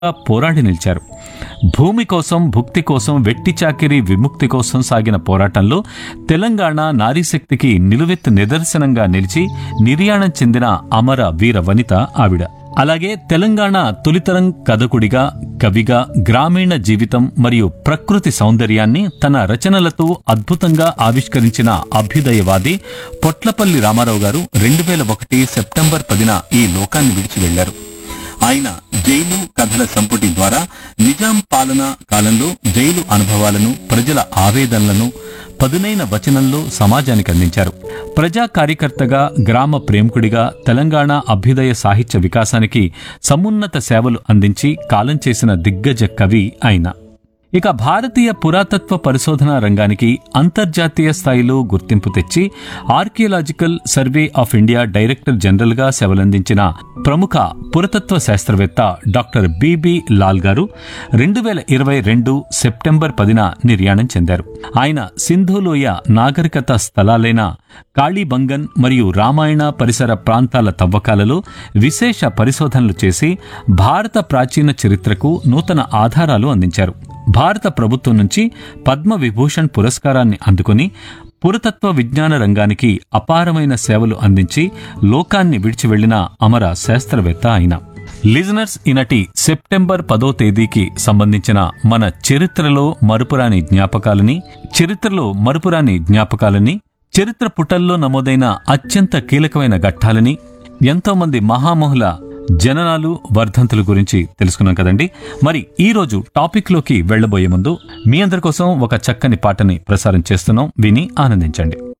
పోరాడి నిలిచారు భూమి కోసం భుక్తి కోసం వెట్టి చాకిరి విముక్తి కోసం సాగిన పోరాటంలో తెలంగాణ నారీశక్తికి నిలువెత్తు నిదర్శనంగా నిలిచి నిర్యాణం చెందిన అమర వీర వనిత ఆవిడ అలాగే తెలంగాణ తొలితరం కథకుడిగా కవిగా గ్రామీణ జీవితం మరియు ప్రకృతి సౌందర్యాన్ని తన రచనలతో అద్భుతంగా ఆవిష్కరించిన అభ్యుదయవాది పొట్లపల్లి రామారావు గారు రెండు వేల ఒకటి సెప్టెంబర్ పదిన ఈ లోకాన్ని విడిచి వెళ్లారు ఆయన జైలు కథల సంపుటి ద్వారా నిజాం పాలన కాలంలో జైలు అనుభవాలను ప్రజల ఆవేదనలను పదునైన వచనంలో సమాజానికి అందించారు ప్రజా కార్యకర్తగా గ్రామ ప్రేమికుడిగా తెలంగాణ అభ్యుదయ సాహిత్య వికాసానికి సమున్నత సేవలు అందించి కాలం చేసిన దిగ్గజ కవి ఆయన ఇక భారతీయ పురాతత్వ పరిశోధన రంగానికి అంతర్జాతీయ స్థాయిలో గుర్తింపు తెచ్చి archaeological survey of India director జనరల్గా సేవలందించిన ప్రముఖ పురాతత్వ శాస్త్రవేత్త డాక్టర్ బిబి లాల్ గారు రెండు వేల ఇరవై రెండు సెప్టెంబర్ పదిన నిర్యాణం చెందారు ఆయన సింధులోయ నాగరికత స్థలాలైన కాళీబంగన్ మరియు రామాయణ పరిసర ప్రాంతాల తవ్వకాలలో విశేష పరిశోధనలు చేసి భారత ప్రాచీన చరిత్రకు నూతన ఆధారాలు అందించారు భారత ప్రభుత్వం నుంచి పద్మ విభూషణ్ పురస్కారాన్ని అందుకుని పురతత్వ విజ్ఞాన రంగానికి అపారమైన సేవలు అందించి లోకాన్ని విడిచి వెళ్లిన అమర శాస్త్రవేత్త ఆయన లిజనర్స్ ఈనటి సెప్టెంబర్ పదో తేదీకి సంబంధించిన మన చరిత్రలో మరుపురాని జ్ఞాపకాలని చరిత్రలో మరుపురాని జ్ఞాపకాలని చరిత్ర పుటల్లో నమోదైన అత్యంత కీలకమైన ఘట్టాలని ఎంతో మంది మహామహుల జననాలు వర్ధంతుల గురించి తెలుసుకున్నాం కదండి మరి ఈ రోజు టాపిక్ లోకి వెళ్లబోయే ముందు మీ అందరి కోసం ఒక చక్కని పాటని ప్రసారం చేస్తున్నాం విని ఆనందించండి